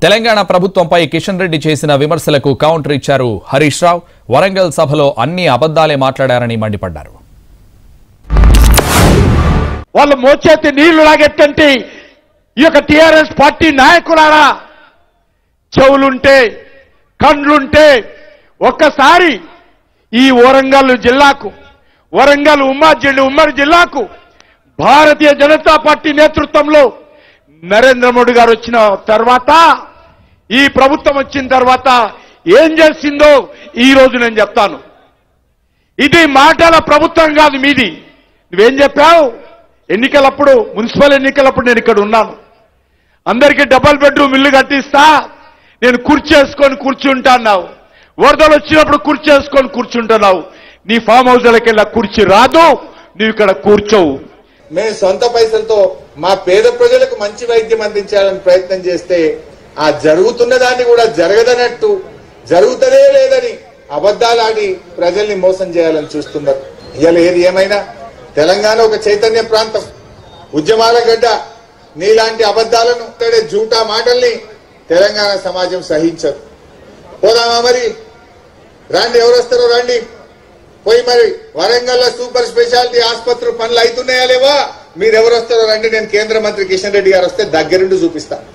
తెలంగాణ ప్రభుత్వంపై కిషన్ రెడ్డి చేసిన విమర్శలకు కౌంటర్ ఇచ్చారు హరీష్ రావు వరంగల్ సభలో అన్ని అబద్దాలే మాట్లాడారని మండిపడ్డారు వాళ్ళు మోచేతి నీళ్లు లాగెత్తంటే ఈ యొక్క టిఆర్ఎస్ పార్టీ నాయకులారా చెవులుంటే కండ్లుంటే ఒక్కసారి ఈ వరంగల్ జిల్లాకు వరంగల్ ఉమ్మడి జిల్లా ఉమ్మడి జిల్లాకు భారతీయ జనతా పార్టీ నేతృత్వంలో నరేంద్ర మోడీ గారు వచ్చిన తర్వాత ఈ ప్రభుత్వం వచ్చిన తర్వాత ఏం చేసిందో ఈ రోజు నేను చెప్తాను ఇది మాటల ప్రభుత్వం కాదు మీది నువ్వేం చెప్పావు ఎన్నికలప్పుడు మున్సిపల్ ఎన్నికలప్పుడు నేను ఇక్కడ ఉన్నాను అందరికీ డబల్ బెడ్రూమ్ ఇల్లు కట్టిస్తా నేను కుర్చేసుకొని కూర్చుంటాన్నావు వరదలు వచ్చినప్పుడు కుర్చేసుకొని కూర్చుంటున్నావు నీ ఫామ్ హౌస్లకి వెళ్ళి కుర్చీ రాదు నువ్వు ఇక్కడ కూర్చోవు మేము సొంత పైసలతో మా పేద ప్రజలకు మంచి వైద్యం అందించాలని ప్రయత్నం చేస్తే ఆ జరుగుతున్న దాన్ని కూడా జరగదనట్టు జరుగుతనే లేదని అబద్ధాలాడి ప్రజల్ని మోసం చేయాలని చూస్తున్నారు ఇవాళ ఏది ఏమైనా తెలంగాణ ఒక చైతన్య ప్రాంతం ఉద్యమాల గడ్డ నీలాంటి అబద్ధాలను మాట్లాడే జూటా మాటల్ని తెలంగాణ సమాజం సహించదు పోదామా మరి రండి ఎవరు వస్తారో రండి పోయి మరి వరంగల్ సూపర్ స్పెషాలిటీ ఆసుపత్రి పనులు అవుతున్నాయా లేవా మీరు ఎవరు వస్తారో రండి నేను కేంద్ర మంత్రి కిషన్ రెడ్డి గారు వస్తే దగ్గరుండి చూపిస్తా